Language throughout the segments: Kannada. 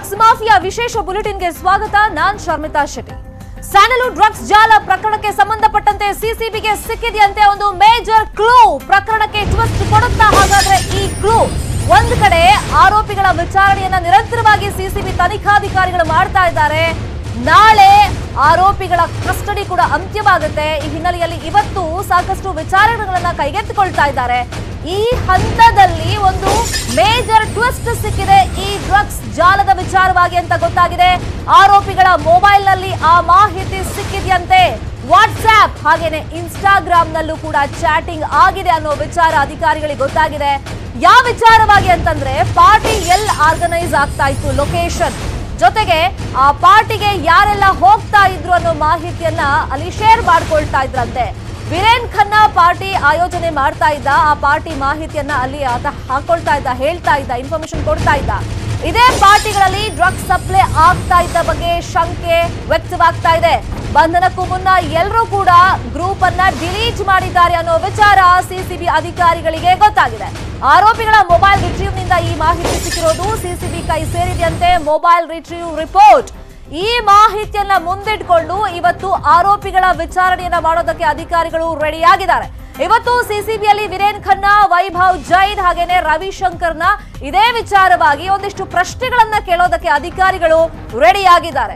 ಡ್ರಗ್ಸ್ ಮಾಫಿಯಾ ವಿಶೇಷ ಬುಲೆಟಿನ್ಗೆ ಸ್ವಾಗತ ನಾನ್ ಶರ್ಮಿತಾ ಶೆಟ್ಟಿ ಸ್ಯಾಂಡಲ್ವುಡ್ ಡ್ರಗ್ಸ್ ಜಾಲ ಪ್ರಕರಣಕ್ಕೆ ಸಂಬಂಧಪಟ್ಟಂತೆ ಸಿಸಿಬಿಗೆ ಸಿಕ್ಕಿದೆಯಂತೆ ಒಂದು ಮೇಜರ್ ಕ್ಲೂ ಪ್ರಕರಣಕ್ಕೆ ಟ್ವಿಸ್ಟ್ ಕೊಡುತ್ತಾ ಹಾಗಾದ್ರೆ ಈ ಕ್ಲೂ ಒಂದ್ ಕಡೆ ಆರೋಪಿಗಳ ವಿಚಾರಣೆಯನ್ನ ನಿರಂತರವಾಗಿ ಸಿಸಿಬಿ ತನಿಖಾಧಿಕಾರಿಗಳು ಮಾಡ್ತಾ ಇದ್ದಾರೆ ನಾಳೆ ಆರೋಪಿಗಳ ಕಸ್ಟಡಿ ಕೂಡ ಅಂತ್ಯವಾಗುತ್ತೆ ಈ ಹಿನ್ನೆಲೆಯಲ್ಲಿ ಇವತ್ತು ಸಾಕಷ್ಟು ವಿಚಾರಣೆಗಳನ್ನ ಕೈಗೆತ್ತಿಕೊಳ್ತಾ ಇದ್ದಾರೆ ಈ ಹಂತದಲ್ಲಿ ಒಂದು ಮೇಜರ್ ಟ್ವಿಸ್ಟ್ ಸಿಕ್ಕಿದೆ ಈ ಡ್ರಗ್ಸ್ ಜಾಲದ ವಿಚಾರವಾಗಿ ಅಂತ ಗೊತ್ತಾಗಿದೆ ಆರೋಪಿಗಳ ಮೊಬೈಲ್ ನಲ್ಲಿ ಆ ಮಾಹಿತಿ ಸಿಕ್ಕಿದೆಯಂತೆ ವಾಟ್ಸ್ಆಪ್ ಹಾಗೇನೆ ಇನ್ಸ್ಟಾಗ್ರಾಮ್ ನಲ್ಲೂ ಕೂಡ ಚಾಟಿಂಗ್ ಆಗಿದೆ ಅನ್ನೋ ವಿಚಾರ ಅಧಿಕಾರಿಗಳಿಗೆ ಗೊತ್ತಾಗಿದೆ ಯಾವ ವಿಚಾರವಾಗಿ ಅಂತಂದ್ರೆ ಪಾರ್ಟಿ ಎಲ್ ಆರ್ಗನೈಸ್ ಆಗ್ತಾ ಇತ್ತು ಲೊಕೇಶನ್ ಜೊತೆಗೆ ಆ ಪಾರ್ಟಿಗೆ ಯಾರೆಲ್ಲ ಹೋಗ್ತಾ ಇದ್ರು ಅನ್ನೋ ಮಾಹಿತಿಯನ್ನ ಅಲ್ಲಿ ಶೇರ್ ಮಾಡ್ಕೊಳ್ತಾ ಇದ್ರಂತೆ ವಿರೇನ್ ಖನ್ನಾ ಪಾರ್ಟಿ ಆಯೋಜನೆ ಮಾಡ್ತಾ ಇದ್ದ ಆ ಪಾರ್ಟಿ ಮಾಹಿತಿಯನ್ನ ಅಲ್ಲಿ ಆತ ಹಾಕೊಳ್ತಾ ಇದ್ದ ಹೇಳ್ತಾ ಇದ್ದ ಇನ್ಫಾರ್ಮೇಶನ್ ಕೊಡ್ತಾ ಇದ್ದ ಇದೇ ಪಾರ್ಟಿಗಳಲ್ಲಿ ಡ್ರಗ್ಸ್ ಸಪ್ಲೈ ಆಗ್ತಾ ಇದ್ದ ಬಗ್ಗೆ ಶಂಕೆ ವ್ಯಕ್ತವಾಗ್ತಾ ಇದೆ ಬಂಧನಕ್ಕೂ ಮುನ್ನ ಎಲ್ಲರೂ ಕೂಡ ಗ್ರೂಪ್ ಅನ್ನ ಡಿಲೀಟ್ ಮಾಡಿದ್ದಾರೆ ಅನ್ನೋ ವಿಚಾರ ಸಿಸಿಬಿ ಅಧಿಕಾರಿಗಳಿಗೆ ಗೊತ್ತಾಗಿದೆ ಆರೋಪಿಗಳ ಮೊಬೈಲ್ ರಿಟ್ರೀವ್ ನಿಂದ ಈ ಮಾಹಿತಿ ಸಿಕ್ಕಿರೋದು ಸಿಸಿಬಿ ಕೈ ಸೇರಿದೆಯಂತೆ ಮೊಬೈಲ್ ರಿಟ್ರೀವ್ ರಿಪೋರ್ಟ್ ಈ ಮಾಹಿತಿಯನ್ನ ಮುಂದಿಟ್ಕೊಂಡು ಇವತ್ತು ಆರೋಪಿಗಳ ವಿಚಾರಣೆಯನ್ನ ಮಾಡೋದಕ್ಕೆ ಅಧಿಕಾರಿಗಳು ರೆಡಿಯಾಗಿದ್ದಾರೆ ಇವತ್ತು ಸಿಸಿಬಿಯಲ್ಲಿ ವಿರೇನ್ ಖನ್ನಾ ವೈಭವ್ ಜೈನ್ ಹಾಗೇನೆ ರವಿಶಂಕರ್ನ ಇದೇ ವಿಚಾರವಾಗಿ ಒಂದಿಷ್ಟು ಪ್ರಶ್ನೆಗಳನ್ನ ಕೇಳೋದಕ್ಕೆ ಅಧಿಕಾರಿಗಳು ರೆಡಿಯಾಗಿದ್ದಾರೆ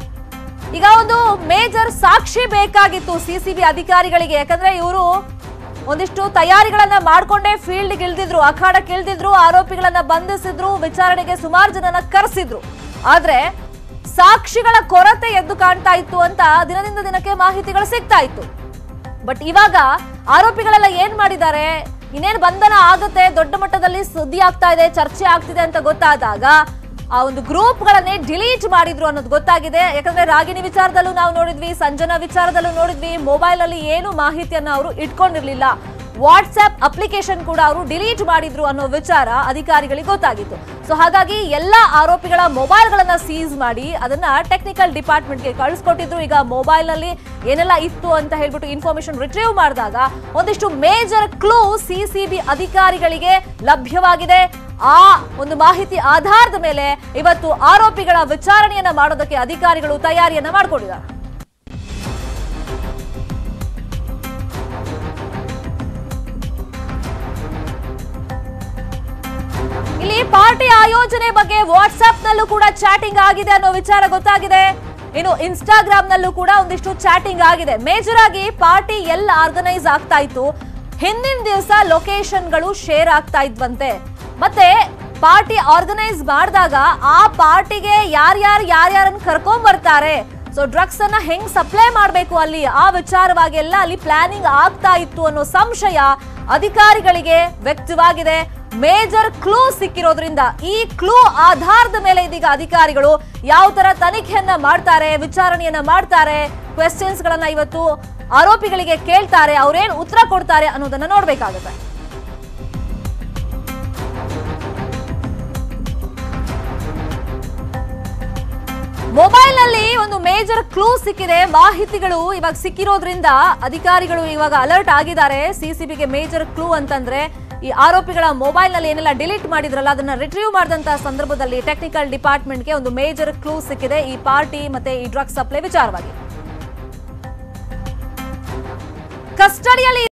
ಈಗ ಒಂದು ಮೇಜರ್ ಸಾಕ್ಷಿ ಬೇಕಾಗಿತ್ತು ಸಿಸಿಬಿ ಅಧಿಕಾರಿಗಳಿಗೆ ಯಾಕಂದ್ರೆ ಇವರು ಒಂದಿಷ್ಟು ತಯಾರಿಗಳನ್ನ ಮಾಡ್ಕೊಂಡೇ ಫೀಲ್ಡ್ ಇಳಿದಿದ್ರು ಅಖಾಡಕ್ಕೆ ಇಳಿದಿದ್ರು ಆರೋಪಿಗಳನ್ನ ಬಂಧಿಸಿದ್ರು ವಿಚಾರಣೆಗೆ ಸುಮಾರು ಜನನ ಕರೆಸಿದ್ರು ಆದ್ರೆ ಸಾಕ್ಷಿಗಳ ಕೊರತೆ ಎದ್ದು ಕಾಣ್ತಾ ಇತ್ತು ಅಂತ ದಿನದಿಂದ ದಿನಕ್ಕೆ ಮಾಹಿತಿಗಳು ಸಿಗ್ತಾ ಇತ್ತು ಬಟ್ ಇವಾಗ ಆರೋಪಿಗಳೆಲ್ಲ ಏನ್ ಮಾಡಿದ್ದಾರೆ ಇನ್ನೇನ್ ಬಂಧನ ಆಗುತ್ತೆ ದೊಡ್ಡ ಮಟ್ಟದಲ್ಲಿ ಸುದ್ದಿ ಆಗ್ತಾ ಇದೆ ಚರ್ಚೆ ಆಗ್ತಿದೆ ಅಂತ ಗೊತ್ತಾದಾಗ ಆ ಒಂದು ಗ್ರೂಪ್ ಗಳನ್ನೇ ಡಿಲೀಟ್ ಮಾಡಿದ್ರು ಅನ್ನೋದು ಗೊತ್ತಾಗಿದೆ ಯಾಕಂದ್ರೆ ರಾಗಿಣಿ ವಿಚಾರದಲ್ಲೂ ನಾವು ನೋಡಿದ್ವಿ ಸಂಜನಾ ವಿಚಾರದಲ್ಲೂ ನೋಡಿದ್ವಿ ಮೊಬೈಲ್ ಅಲ್ಲಿ ಏನು ಮಾಹಿತಿಯನ್ನ ಅವರು ಇಟ್ಕೊಂಡಿರ್ಲಿಲ್ಲ ವಾಟ್ಸ್ಆಪ್ ಅಪ್ಲಿಕೇಶನ್ ಕೂಡ ಅವರು ಡಿಲೀಟ್ ಮಾಡಿದ್ರು ಅನ್ನೋ ವಿಚಾರ ಅಧಿಕಾರಿಗಳಿಗೆ ಗೊತ್ತಾಗಿತ್ತು ಸೊ ಹಾಗಾಗಿ ಎಲ್ಲ ಆರೋಪಿಗಳ ಮೊಬೈಲ್ ಗಳನ್ನ ಸೀಸ್ ಮಾಡಿ ಅದನ್ನ ಟೆಕ್ನಿಕಲ್ ಡಿಪಾರ್ಟ್ಮೆಂಟ್ಗೆ ಕಳಿಸ್ಕೊಟ್ಟಿದ್ರು ಈಗ ಮೊಬೈಲ್ ನಲ್ಲಿ ಏನೆಲ್ಲ ಇತ್ತು ಅಂತ ಹೇಳ್ಬಿಟ್ಟು ಇನ್ಫಾರ್ಮೇಶನ್ ರಿಟ್ರೀವ್ ಮಾಡಿದಾಗ ಒಂದಿಷ್ಟು ಮೇಜರ್ ಕ್ಲೂ ಸಿಸಿಬಿ ಅಧಿಕಾರಿಗಳಿಗೆ ಲಭ್ಯವಾಗಿದೆ ಆ ಒಂದು ಮಾಹಿತಿ ಆಧಾರದ ಮೇಲೆ ಇವತ್ತು ಆರೋಪಿಗಳ ವಿಚಾರಣೆಯನ್ನ ಮಾಡೋದಕ್ಕೆ ಅಧಿಕಾರಿಗಳು ತಯಾರಿಯನ್ನ ಮಾಡ್ಕೊಂಡಿದ್ದಾರೆ ಇಲ್ಲಿ ಪಾರ್ಟಿ ಆಯೋಜನೆ ಬಗ್ಗೆ ವಾಟ್ಸ್ಆಪ್ ನಲ್ಲೂ ಕೂಡ ಚಾಟಿಂಗ್ ಆಗಿದೆ ಅನ್ನೋ ವಿಚಾರ ಗೊತ್ತಾಗಿದೆ ಇನ್ನು ಇನ್ಸ್ಟಾಗ್ರಾಮ್ ನಲ್ಲೂ ಕೂಡ ಒಂದಿಷ್ಟು ಚಾಟಿಂಗ್ ಆಗಿದೆ ಮೇಜರ್ ಆಗಿ ಪಾರ್ಟಿ ಎಲ್ ಆರ್ಗನೈಸ್ ಆಗ್ತಾ ಇತ್ತು ಹಿಂದಿನ ದಿವಸ ಲೊಕೇಶನ್ಗಳು ಶೇರ್ ಆಗ್ತಾ ಇದ್ವಂತೆ ಮತ್ತೆ ಪಾರ್ಟಿ ಆರ್ಗನೈಸ್ ಮಾಡಿದಾಗ ಆ ಪಾರ್ಟಿಗೆ ಯಾರ್ಯಾರು ಯಾರ್ಯಾರನ್ನ ಕರ್ಕೊಂಡ್ ಬರ್ತಾರೆ ಸೊ ಡ್ರಗ್ಸ್ ಅನ್ನ ಹೆಂಗ್ ಸಪ್ಲೈ ಮಾಡಬೇಕು ಅಲ್ಲಿ ಆ ವಿಚಾರವಾಗಿ ಎಲ್ಲ ಅಲ್ಲಿ ಪ್ಲಾನಿಂಗ್ ಆಗ್ತಾ ಇತ್ತು ಅನ್ನೋ ಸಂಶಯ ಅಧಿಕಾರಿಗಳಿಗೆ ವ್ಯಕ್ತವಾಗಿದೆ ಮೇಜರ್ ಕ್ಲೂ ಸಿಕ್ಕಿರೋದ್ರಿಂದ ಈ ಕ್ಲೂ ಆಧಾರದ ಮೇಲೆ ಇದೀಗ ಅಧಿಕಾರಿಗಳು ಯಾವ ತರ ತನಿಖೆಯನ್ನ ಮಾಡ್ತಾರೆ ವಿಚಾರಣೆಯನ್ನ ಮಾಡ್ತಾರೆ ಕ್ವೆಶ್ಚನ್ಸ್ ಗಳನ್ನ ಇವತ್ತು ಆರೋಪಿಗಳಿಗೆ ಕೇಳ್ತಾರೆ ಅವ್ರೇನ್ ಉತ್ತರ ಕೊಡ್ತಾರೆ ಅನ್ನೋದನ್ನ ನೋಡ್ಬೇಕಾಗುತ್ತೆ ಮೊಬೈಲ್ ನಲ್ಲಿ ಒಂದು ಮೇಜರ್ ಕ್ಲೂ ಸಿಕ್ಕಿದೆ ಮಾಹಿತಿಗಳು ಇವಾಗ ಸಿಕ್ಕಿರೋದ್ರಿಂದ ಅಧಿಕಾರಿಗಳು ಇವಾಗ ಅಲರ್ಟ್ ಆಗಿದ್ದಾರೆ ಸಿಸಿಬಿಗೆ ಮೇಜರ್ ಕ್ಲೂ ಅಂತಂದ್ರೆ ಈ ಆರೋಪಿಗಳ ಮೊಬೈಲ್ ನಲ್ಲಿ ಏನೆಲ್ಲ ಡಿಲೀಟ್ ಮಾಡಿದ್ರಲ್ಲ ಅದನ್ನ ರಿಟ್ರೀವ್ ಮಾಡಿದಂತ ಸಂದರ್ಭದಲ್ಲಿ ಟೆಕ್ನಿಕಲ್ ಡಿಪಾರ್ಟ್ಮೆಂಟ್ಗೆ ಒಂದು ಮೇಜರ್ ಕ್ಲೂ ಸಿಕ್ಕಿದೆ ಈ ಪಾರ್ಟಿ ಮತ್ತೆ ಈ ಡ್ರಗ್ಸ್ ಸಪ್ಲೈ ವಿಚಾರವಾಗಿ ಕಸ್ಟಡಿಯಲ್ಲಿ